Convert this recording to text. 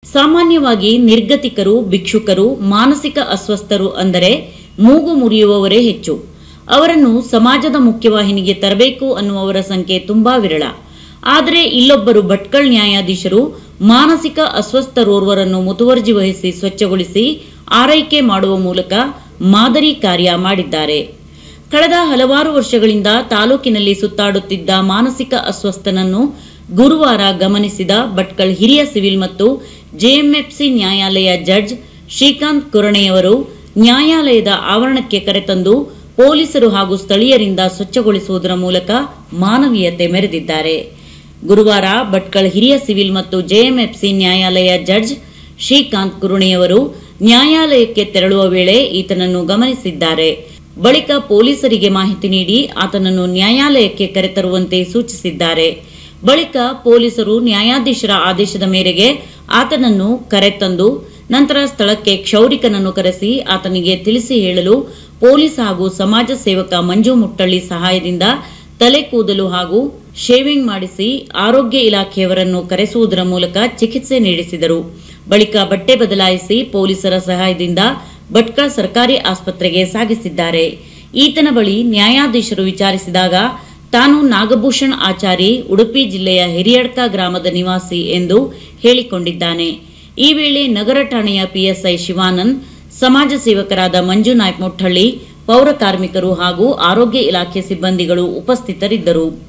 ಸಾಮಾನ್ಯವಾಗಿ ನಿರ್ಗತಿಕರು ಭಿಕ್ಷುಕರು ಮಾನಸಿಕ ಅಸ್ವಸ್ಥರು ಅಂದರೆ ಮೂಗು ಮುರಿಯುವವರೇ ಹೆಚ್ಚು ಅವರನ್ನು ಸಮಾಜದ ಮುಖ್ಯವಾಹಿನಿಗೆ ತರಬೇಕು ಅನ್ನುವವರ ಸಂಖ್ಯೆ ತುಂಬಾ ವಿರಳ ಆದರೆ ಇಲ್ಲೊಬ್ಬರು ಭಟ್ಕಳ್ ನ್ಯಾಯಾಧೀಶರು ಮಾನಸಿಕ ಅಸ್ವಸ್ಥರೋರ್ವರನ್ನು ಮುತುವರ್ಜಿ ವಹಿಸಿ ಸ್ವಚ್ಛಗೊಳಿಸಿ ಆರೈಕೆ ಮಾಡುವ ಮೂಲಕ ಮಾದರಿ ಕಾರ್ಯ ಮಾಡಿದ್ದಾರೆ ಕಳೆದ ಹಲವಾರು ವರ್ಷಗಳಿಂದ ತಾಲೂಕಿನಲ್ಲಿ ಸುತ್ತಾಡುತ್ತಿದ್ದ ಮಾನಸಿಕ ಅಸ್ವಸ್ಥನನ್ನು ಗುರುವಾರ ಗಮನಿಸಿದ ಭಟ್ಕಳ್ ಹಿರಿಯ ಸಿವಿಲ್ ಮತ್ತು ಜೆಎಂಎಫ್ಸಿ ನ್ಯಾಯಾಲಯ ಜಡ್ಜ್ ಶ್ರೀಕಾಂತ್ ಕುರಣೆಯವರು ನ್ಯಾಯಾಲಯದ ಆವರಣಕ್ಕೆ ಕರೆತಂದು ಪೊಲೀಸರು ಹಾಗೂ ಸ್ಥಳೀಯರಿಂದ ಸ್ವಚ್ಛಗೊಳಿಸುವುದರ ಮೂಲಕ ಮಾನವೀಯತೆ ಮೆರೆದಿದ್ದಾರೆ ಗುರುವಾರ ಭಟ್ಕಳ್ ಹಿರಿಯ ಸಿವಿಲ್ ಮತ್ತು ಜೆಎಂಎಫ್ಸಿ ನ್ಯಾಯಾಲಯ ಜಡ್ಜ್ ಶ್ರೀಕಾಂತ್ ಕುರುಣೆಯವರು ನ್ಯಾಯಾಲಯಕ್ಕೆ ತೆರಳುವ ವೇಳೆ ಈತನನ್ನು ಗಮನಿಸಿದ್ದಾರೆ ಬಳಿಕ ಪೊಲೀಸರಿಗೆ ಮಾಹಿತಿ ನೀಡಿ ಆತನನ್ನು ನ್ಯಾಯಾಲಯಕ್ಕೆ ಕರೆತರುವಂತೆ ಸೂಚಿಸಿದ್ದಾರೆ ಬಳಿಕ ಪೊಲೀಸರು ನ್ಯಾಯಾಧೀಶರ ಆದೇಶದ ಮೇರೆಗೆ ಆತನನ್ನು ಕರೆತಂದು ನಂತರ ಸ್ಥಳಕ್ಕೆ ಕ್ಷೌರಿಕನನ್ನು ಕರೆಸಿ ಆತನಿಗೆ ತಿಳಿಸಿ ಹೇಳಲು ಪೊಲೀಸ್ ಹಾಗೂ ಸಮಾಜ ಸೇವಕ ಮಂಜು ಮುಟ್ಟಳ್ಳಿ ಸಹಾಯದಿಂದ ತಲೆ ಕೂದಲು ಹಾಗೂ ಶೇವಿಂಗ್ ಮಾಡಿಸಿ ಆರೋಗ್ಯ ಇಲಾಖೆಯವರನ್ನು ಕರೆಸುವುದರ ಮೂಲಕ ಚಿಕಿತ್ಸೆ ನೀಡಿಸಿದರು ಬಳಿಕ ಬಟ್ಟೆ ಬದಲಾಯಿಸಿ ಪೊಲೀಸರ ಸಹಾಯದಿಂದ ಭಟ್ಕಳ ಸರ್ಕಾರಿ ಆಸ್ಪತ್ರೆಗೆ ಸಾಗಿಸಿದ್ದಾರೆ ಈತನ ಬಳಿ ನ್ಯಾಯಾಧೀಶರು ವಿಚಾರಿಸಿದಾಗ ತಾನು ನಾಗಭೂಷಣ್ ಆಚಾರಿ ಉಡುಪಿ ಜಿಲ್ಲೆಯ ಹಿರಿಯಡ್ಕ ಗ್ರಾಮದ ನಿವಾಸಿ ಎಂದು ಹೇಳಿಕೊಂಡಿದ್ದಾನೆ ಈ ವೇಳೆ ನಗರ ಠಾಣೆಯ ಪಿಎಸ್ಐ ಶಿವಾನಂದ್ ಸಮಾಜ ಸೇವಕರಾದ ಮಂಜು ನಾಯ್ಕ ಮುಟ್ಟಳ್ಳಿ ಪೌರ ಕಾರ್ಮಿಕರು ಹಾಗೂ ಆರೋಗ್ಯ ಇಲಾಖೆ ಸಿಬ್ಬಂದಿಗಳು ಉಪಸ್ಥಿತರಿದ್ದರು